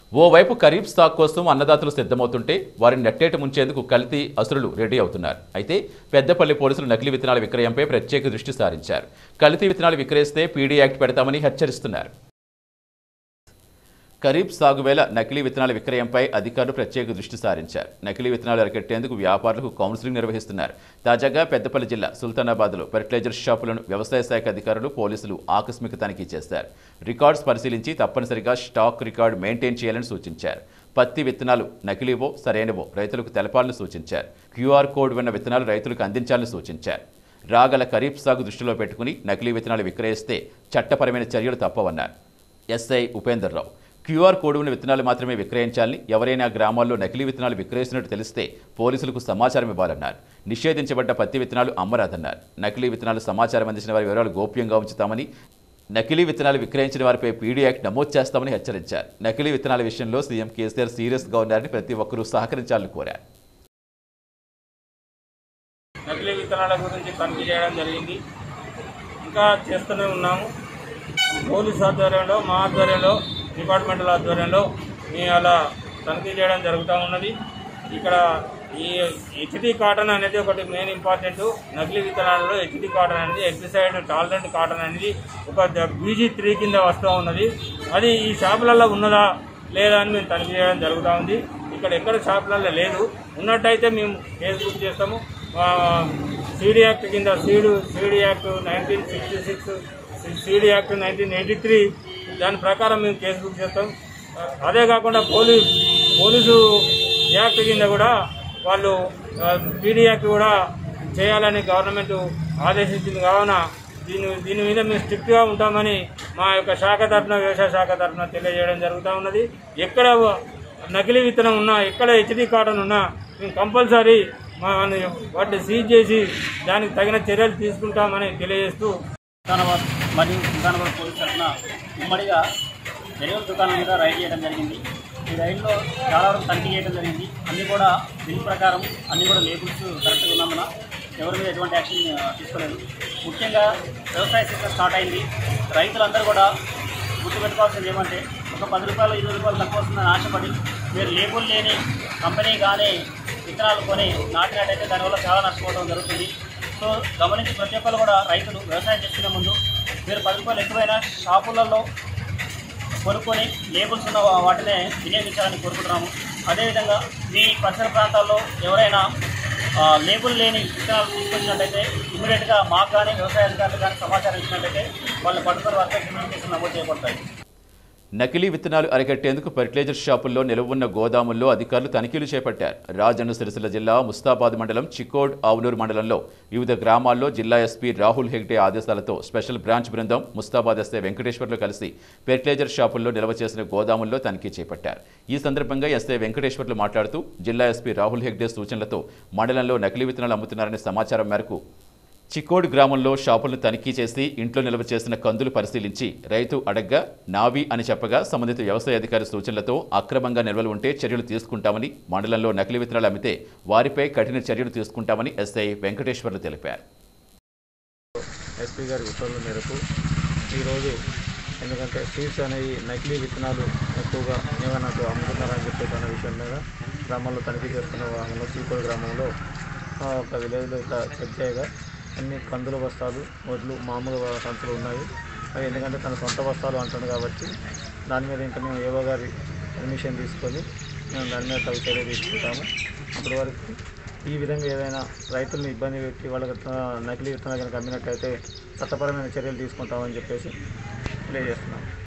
ఓవైపు ఖరీఫ్ స్టాక్ కోసం అన్నదాతలు సిద్ధమవుతుంటే వారిని నెట్టేట ముంచేందుకు కల్తీ అసురులు రెడీ అవుతున్నారు అయితే పెద్దపల్లి పోలీసులు నకిలీ విత్తనాల విక్రయంపై ప్రత్యేక దృష్టి సారించారు కల్తీ విత్తనాలు విక్రయిస్తే పీడీ యాక్ట్ పెడతామని హెచ్చరిస్తున్నారు ఖరీఫ్ సాగు వేళ నకిలీ విత్తనాల విక్రయంపై అధికారులు ప్రత్యేక దృష్టి సారించారు నకిలీ విత్తనాలు అరికట్టేందుకు వ్యాపారులకు కౌన్సిలింగ్ నిర్వహిస్తున్నారు తాజాగా పెద్దపల్లి జిల్లా సుల్తానాబాద్లో ఫెర్టిలైజర్ షాపులను వ్యవసాయ శాఖ అధికారులు పోలీసులు ఆకస్మిక తనిఖీ చేశారు రికార్డ్స్ పరిశీలించి తప్పనిసరిగా స్టాక్ రికార్డు మెయింటైన్ చేయాలని సూచించారు పత్తి విత్తనాలు నకిలీవో సరైనవో రైతులకు తెలపాలని సూచించారు క్యూఆర్ కోడ్ ఉన్న విత్తనాలు రైతులకు అందించాలని సూచించారు రాగల ఖరీఫ్ సాగు దృష్టిలో పెట్టుకుని నకిలీ విత్తనాలు విక్రయిస్తే చట్టపరమైన చర్యలు తప్పవన్నారు SI Upender Rao QR code ఉన్న విత్తనాలు మాత్రమే విక్రయించాలని ఎవరైనా గ్రామాల్లో నకిలీ విత్తనాలు విక్రయిస్తున్నట్టు తెలిస్తే పోలీసులకు సమాచారం ఇవ్వాలన్నారు నిషేధించబడ్డ పత్తి విత్తనాలు అమ్మరాదన్నారు నకిలీ విత్తనాలు సమాచారం అందించిన వారి వివరాలు గోప్యంగా ఉంచుతామని నకిలీ విత్తనాలు విక్రయించిన వారిపై పీడీ యాక్ట్ నమోదు చేస్తామని హెచ్చరించారు నకిలీ విత్తనాల విషయంలో సీఎం కేసీఆర్ సీరియస్గా ఉన్నారని ప్రతి ఒక్కరూ సహకరించాలని కోరారు నకిలీ విత్తనాల గురించి తనిఖీ చేయడం జరిగింది ఇంకా చేస్తూనే ఉన్నాము పోలీస్ ఆధ్వర్యంలో మా ఆధ్వర్యంలో డిపార్ట్మెంటల్ ఆధ్వర్యంలో మేము అలా తనిఖీ చేయడం జరుగుతూ ఉన్నది ఇక్కడ ఈ హెచ్డి కాటన్ అనేది ఒకటి మెయిన్ ఇంపార్టెంట్ నకిలీ విత్తనాలలో హెచ్డి కాటన్ అనేది ఎగ్జిసైడ్ టాలరెంట్ కాటన్ అనేది ఒక బీజీ త్రీ కింద వస్తూ ఉన్నది అది ఈ షాపులలో ఉన్నదా లేదా అని మేము తనిఖీ చేయడం జరుగుతూ ఉంది ఇక్కడ ఎక్కడ షాపులలో లేదు ఉన్నట్టయితే మేము కేసు బుక్ చేస్తాము సీడీ యాక్ట్ కింద seed seed act nineteen sixty six seed act nineteen eighty three దాని ప్రకారం మేము కేసు బుక్ చేస్తాం అదే కాకుండా పోలీస్ పోలీసు యాక్ట్ కింద కూడా వాళ్ళు పీడీ యాక్ట్ కూడా చేయాలని గవర్నమెంట్ ఆదేశించింది కావున దీని దీని మీద మేము స్ట్రిక్ట్గా ఉంటామని మా యొక్క శాఖ తరఫున వ్యవసాయ శాఖ తరఫున తెలియజేయడం జరుగుతూ ఉన్నది ఎక్కడ నకిలీ విత్తనం ఉన్నా ఎక్కడ హెచ్డి కాటన్ ఉన్నా మేము కంపల్సరీ మా వాటిని సీజ్ చేసి దానికి తగిన చర్యలు తీసుకుంటామని తెలియజేస్తూ సుల్తానాబాద్ మరియు సుల్తానాబాద్ పోలీస్ తరఫున ఉమ్మడిగా డెలివరీ దుకాణం మీద రైడ్ చేయడం జరిగింది ఈ రైడ్లో చాలా వరకు తనిఖీ చేయడం జరిగింది అన్నీ కూడా బిల్ ప్రకారం అన్నీ కూడా లేబుల్స్ కరెక్ట్గా ఉన్నందున ఎవరి మీద ఎటువంటి యాక్షన్ ఆ, తీసుకోలేదు ముఖ్యంగా వ్యవసాయ సీజన్ స్టార్ట్ అయింది రైతులందరూ కూడా గుర్తుపెట్టుకోవాల్సింది ఏమంటే ఒక పది రూపాయలు ఇరవై రూపాయలు తక్కువ వస్తుందని ఆశపడి మీరు లేబుల్ లేని కంపెనీ కానీ విత్తనాలు కొని నాటినట్టయితే దానివల్ల చాలా నష్టపోవడం జరుగుతుంది సో గమనించి ప్రతి ఒక్కరు కూడా రైతులు వ్యవసాయం చేసుకునే ముందు మీరు పది రూపాయలు ఎక్కువైనా షాపులలో కొనుక్కొని లేబుల్స్ ఉన్న వాటినే వినియోగించాలని కోరుకుంటున్నాము అదేవిధంగా మీ పరిసర ప్రాంతాల్లో ఎవరైనా ఆ, లేబుల్ లేని విత్తనాలు తీసుకొచ్చినట్టయితే ఇమీడియట్గా మాకు కానీ వ్యవసాయ అధికారులు కానీ సమాచారం ఇచ్చినట్టయితే వాళ్ళ పట్టుకొని వారిపై క్రిమినల్ కేసులు నమోదు చేయబడతాయి నకిలీ విత్తనాలు అరికట్టేందుకు ఫెర్టిలైజర్ షాపుల్లో నిలవున్న గోదాముల్లో అధికారులు తనిఖీలు చేపట్టారు రాజన్న సిరిసిల్ల జిల్లా ముస్తాబాద్ మండలం చికోడ్ ఆవునూరు మండలంలో వివిధ గ్రామాల్లో జిల్లా ఎస్పీ రాహుల్ హెగ్డే ఆదేశాలతో స్పెషల్ బ్రాంచ్ బృందం ముస్తాబాద్ ఎస్ఐ వెంకటేశ్వర్లు కలిసి ఫెర్టిలైజర్ షాపుల్లో నిల్వ చేసిన గోదాముల్లో తనిఖీ చేపట్టారు ఈ సందర్భంగా ఎస్ఐ వెంకటేశ్వర్లు మాట్లాడుతూ జిల్లా ఎస్పీ రాహుల్ హెగ్డే సూచనలతో మండలంలో నకిలీ విత్తనాలు అమ్ముతున్నారనే సమాచారం మేరకు చికోడ్ గ్రామంలో షాపులను తనిఖీ చేసి ఇంట్లో నిల్వ చేసిన కందులు పరిశీలించి రైతు అడగ్గా నావి అని చెప్పగా సంబంధిత వ్యవసాయ అధికారి సూచనలతో అక్రమంగా నిల్వలు ఉంటే చర్యలు తీసుకుంటామని మండలంలో నకిలీ విత్తనాలు అమ్మితే వారిపై కఠిన చర్యలు తీసుకుంటామని ఎస్ఐ వెంకటేశ్వర్లు తెలిపారు ఎస్పీ గారి ఉత్తర్వుల మేరకు ఈరోజు ఎందుకంటే సీడ్స్ అనేవి నకిలీ విత్తనాలు ఎక్కువగా ఏమన్నట్టు అమ్ముతున్నారని చెప్పేసి అన్న విషయం మీద గ్రామంలో తనిఖీ చేస్తున్న గ్రామంలో సీకోడు గ్రామంలో ఆ, ఒక విలేజ్లో ఇట్లా చెక్ చేయగా అన్ని కందుల బస్తాలు వడ్లు మామూలు సంచులు ఉన్నాయి అవి ఎందుకంటే తన సొంత బస్తాలు అంటుంది కాబట్టి దాని మీద ఇంకా మేము ఏవో గారి పర్మిషన్ తీసుకొని మేము దాని మీద తగు చర్య తీసుకుంటాము అప్పటి వరకు ఈ విధంగా ఏదైనా రైతులను ఇబ్బంది పెట్టి వాళ్ళకి ఆ, నకిలీ విత్తనాలు కనుక అమ్మినట్టయితే చట్టపరమైన చర్యలు తీసుకుంటామని చెప్పేసి తెలియజేస్తున్నాం